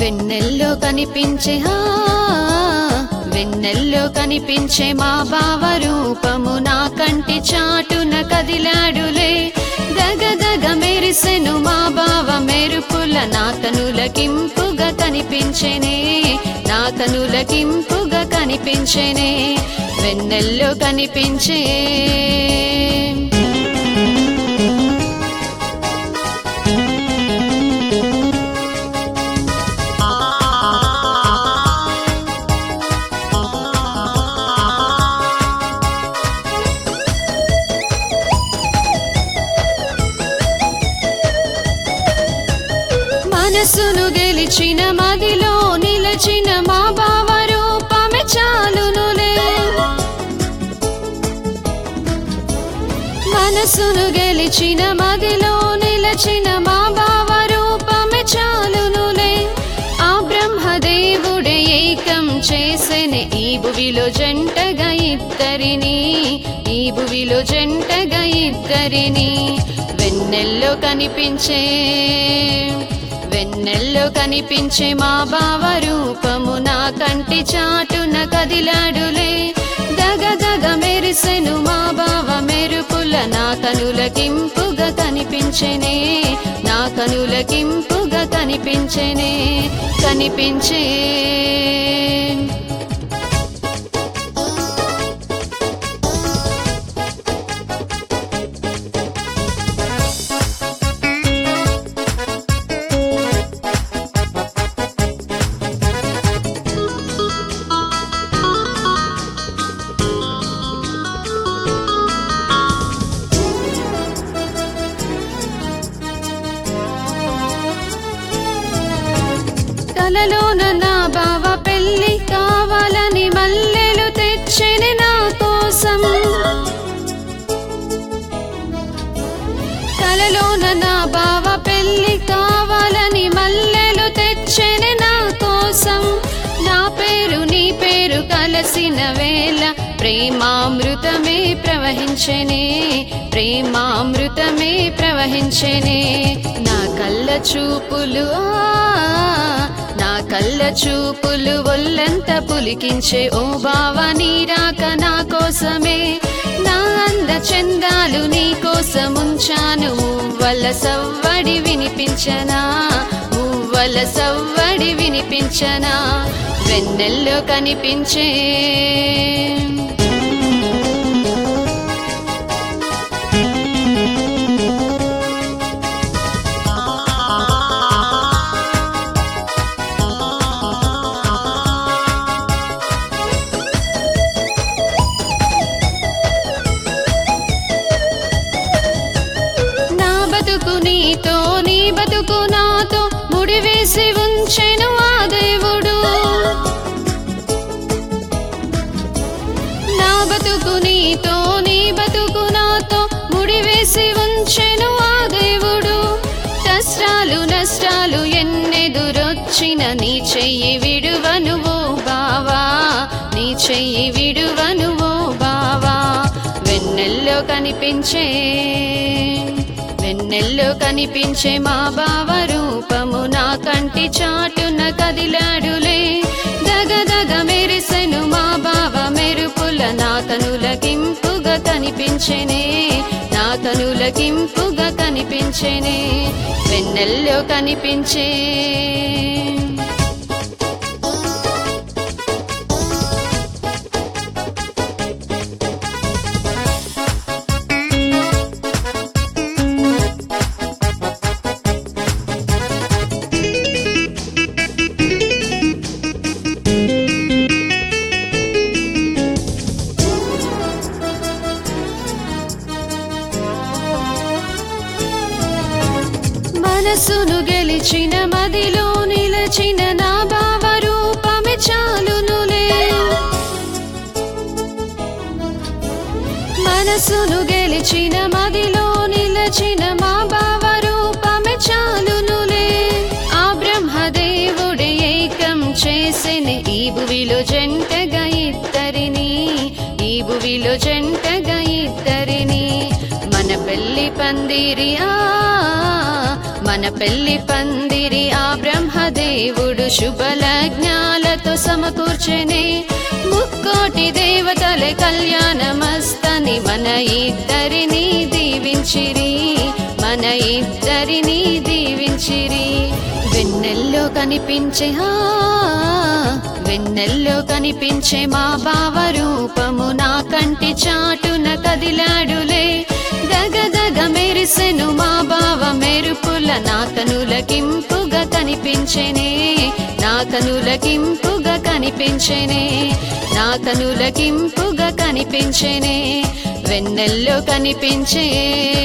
వెన్నెల్లో కనిపించే హా వెన్నెల్లో కనిపించే మా బావ రూపము నా కంటి చాటున కదిలాడులే దగ దగ మెరిసెను మా బావ మెరుపుల నా కనులకింపుగా కనిపించెనే నా కనులకింపుగా కనిపించెనే వెన్నెల్లో కనిపించే మనసును గెలిచిన మదిలో నిలచిన మా బావ రూపమే చాలునులే మనసును గెలిచిన మదిలో నిలచిన మా బావ రూపమే చాలునులే ఆ బ్రహ్మదేవుడే ఏకం చేసెనే ఈ భువిలో జంటగా ఇద్దరిని ఈ భువిలో జంటగా ఇద్దరిని వెన్నెల్లో కనిపించే వెన్నెల్లో కనిపించే మా బావ రూపము నా కంటి చాటున కదిలాడులే దగ దగ మెరిసెను మా బావ మెరుపుల నా కనులకింపుగా కనిపించెనే నా కనులకింపుగా కనిపించెనే కనిపించే కలలోన నా బావ పెళ్లి కావాలని మల్లెలు తెచ్చెని నా కోసం కలలోన నా బావ పెళ్లి కావాలని మల్లెలు తెచ్చెని నా కోసం నా పేరు నీ పేరు కలసిన వేళ ప్రేమామృతమే ప్రవహించెనే ప్రేమామృతమే ప్రవహించెనే నా కళ్ళ చూపులు ఆ నా కళ్ళ చూపులు ఒళ్ళంత పులికించే ఓ బావా నీ రాక నా కోసమే నా అంద చందాలు నీ కోసం ఉంచాను మువ్వల సవ్వడి వినిపించనా మువ్వల సవ్వడి వినిపించనా వెన్నెల్లో కనిపించే నా బతుకు నీతో నీ బతుకు నాతో ముడివేసి ఉంచెను ఆ దేవుడు నా బతుకు నీతో నీ బతుకు నాతో ముడివేసి ఉంచెను ఆ దేవుడు కష్టాలు నష్టాలు ఎన్నెదురొచ్చిన నీ చెయ్యి విడువను ఓ బావా నీ చెయ్యి విడువను ఓ బావా వెన్నెల్లో కనిపించే వెన్నెల్లో కనిపించే మా బావ రూపము నా కంటి చాటున కదిలాడులే దగ దగ మెరిసెను మా బావ మెరుపుల నా కనులకింపుగా కనిపించెనే నా కనులకింపుగా కనిపించెనే వెన్నెల్లో కనిపించే మనసును గెలిచిన మదిలో నిలచిన నా బావ రూపమే చాలునులే మనసును గెలిచిన మదిలో నిలచిన మా బావ రూపమే చాలునులే ఆ బ్రహ్మదేవుడే ఏకం చేసిన ఈ భువిలో జంటగా ఇద్దరిని ఈ భువిలో జంటగా ఇద్దరిని మన పెళ్లి పందిరి ఆ మన పెళ్లి పందిరి ఆ బ్రహ్మదేవుడు శుభలజ్ఞాలతో సమకూర్చెనే ముక్కోటి దేవతల కళ్యాణమస్తని మన ఇద్దరిని దీవించిరి మన ఇద్దరిని దీవించిరి వెన్నెల్లో కనిపించే ఆ వెన్నెల్లో కనిపించే మా బావ రూపము నా కంటి చాటున కదిలాడులే దగదగ మెరిసెను మా బావ మెరుపుల నా కనులకింపుగా కనిపించెనే నా కనులకింపుగా కనిపించెనే నా కనులకింపుగా కనిపించెనే వెన్నెల్లో కనిపించే